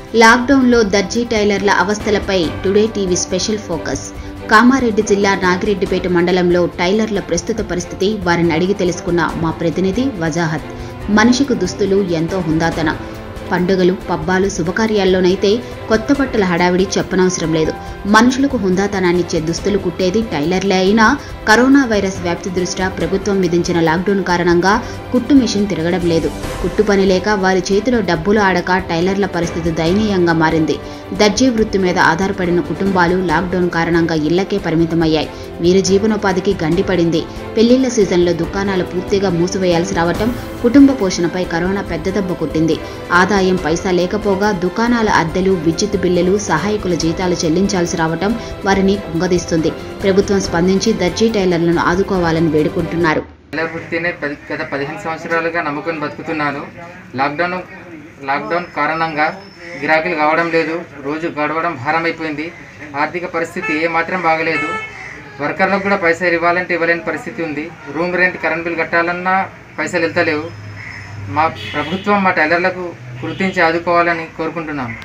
లాక్డౌన్లో దర్జీ టైలర్ల అవస్థలపై today TV special focus Kamareddy జిల్లా నాగిరెడ్డిపేట మండలంలో టైలర్ల ప్రస్తుత పరిస్థితి వారిని అడిగి తెలుసుకున్న మా ప్రతినిధి వజాహత్ మనిషికి దుస్తులు ఎంతో హుందాతన పండుగలు పబ్బాలు శుభకార్యాల్లోనైతే కొత్త బట్టల హడావిడి చెప్పనవసరం లేదు మనుషులకు హుందాతనాన్నిచ్చే దుస్తులు కుట్టేది టైలర్లే అయినా కరోనా వైరస్ వ్యాప్తి దృష్ట్యా ప్రభుత్వం విధించిన లాక్డౌన్ కారణంగా కుట్టు మిషన్ తిరగడం లేదు కుట్టు పని లేక వారి చేతిలో డబ్బులు ఆడక టైలర్ల పరిస్థితి దయనీయంగా మారింది దర్జీ వృత్తి మీద ఆధారపడిన కుటుంబాలు లాక్డౌన్ కారణంగా ఇళ్లకే పరిమితమయ్యాయి వీరి జీవనోపాధికి గండిపడింది పెళ్లిళ్ల సీజన్లో దుకాణాలు పూర్తిగా మూసివేయాల్సి రావటం కుటుంబ పోషణపై కరోనా పెద్ద దెబ్బ కొట్టింది ఆదాయం పైసా లేకపోగా దుకాణాల అద్దెలు విద్యుత్ బిల్లులు సహాయకుల జీతాలు చెల్లించాల్సి రావటం వారిని కుంగదీస్తుంది ప్రభుత్వం స్పందించి దర్జీ టైలర్లను ఆదుకోవాలని వేడుకుంటున్నారు టైలర్ వృత్తినే పది గత పదిహేను సంవత్సరాలుగా నమ్ముకొని బతుకుతున్నాను లాక్డౌన్ లాక్డౌన్ కారణంగా గిరాకీలు కావడం లేదు రోజు గడవడం భారం అయిపోయింది ఆర్థిక పరిస్థితి ఏమాత్రం బాగలేదు వర్కర్లకు కూడా పైసలు ఇవ్వాలంటే ఇవ్వలేని పరిస్థితి ఉంది రూమ్ రెంట్ కరెంట్ బిల్ కట్టాలన్నా పైసలు వెళ్తలేవు మా ప్రభుత్వం మా టైలర్లకు గుర్తించి ఆదుకోవాలని కోరుకుంటున్నాను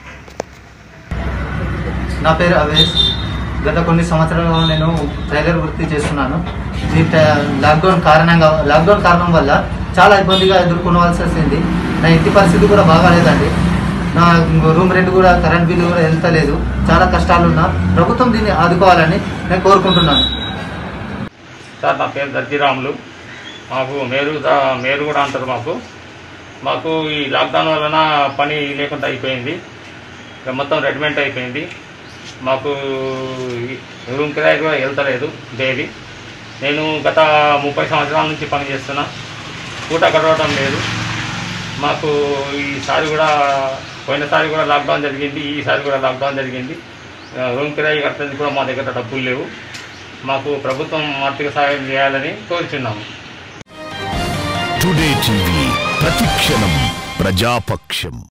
నా పేరు అవేష్ గత కొన్ని సంవత్సరాలుగా నేను టైలర్ వృత్తి చేస్తున్నాను ఈ ట- లాక్డౌన్ కారణంగా లాక్డౌన్ కారణం వల్ల చాలా ఇబ్బందిగా ఎదుర్కొనవలసి వచ్చింది నా ఇంటి పరిస్థితి కూడా బాగాలేదండి నా రూమ్ రెంట్ కూడా కరెంట్ బిల్లు కూడా వెళ్తలేదు చాలా కష్టాలున్నా ప్రభుత్వం దీన్ని ఆదుకోవాలని నేను కోరుకుంటున్నాను సార్ నా పేరు దర్జీరాములు మాకు మేరు దా- మేరు కూడా అంటారు మాకు మాకు ఈ లాక్డౌన్ వలన పని లేకుండా అయిపోయింది ఇక మొత్తం రెడీమేడ్ అయిపోయింది మాకు ఈ రూమ్ కిరాయి కూడా వెళ్తలేదు డైలీ నేను గత ముప్పై సంవత్సరాల నుంచి పని చేస్తున్నా పూట గడవడం లేదు మాకు ఈసారి కూడా పోయినసారి కూడా లాక్డౌన్ జరిగింది ఈసారి కూడా లాక్డౌన్ జరిగింది ఆ, రూమ్ కిరాయి కట్టడానికి కూడా మా దగ్గర డబ్బులు లేవు మాకు ప్రభుత్వం ఆర్థిక సహాయం చేయాలని కోరుచున్నాము టుడే టీవీ ప్రతిక్షణం ప్రజాపక్షం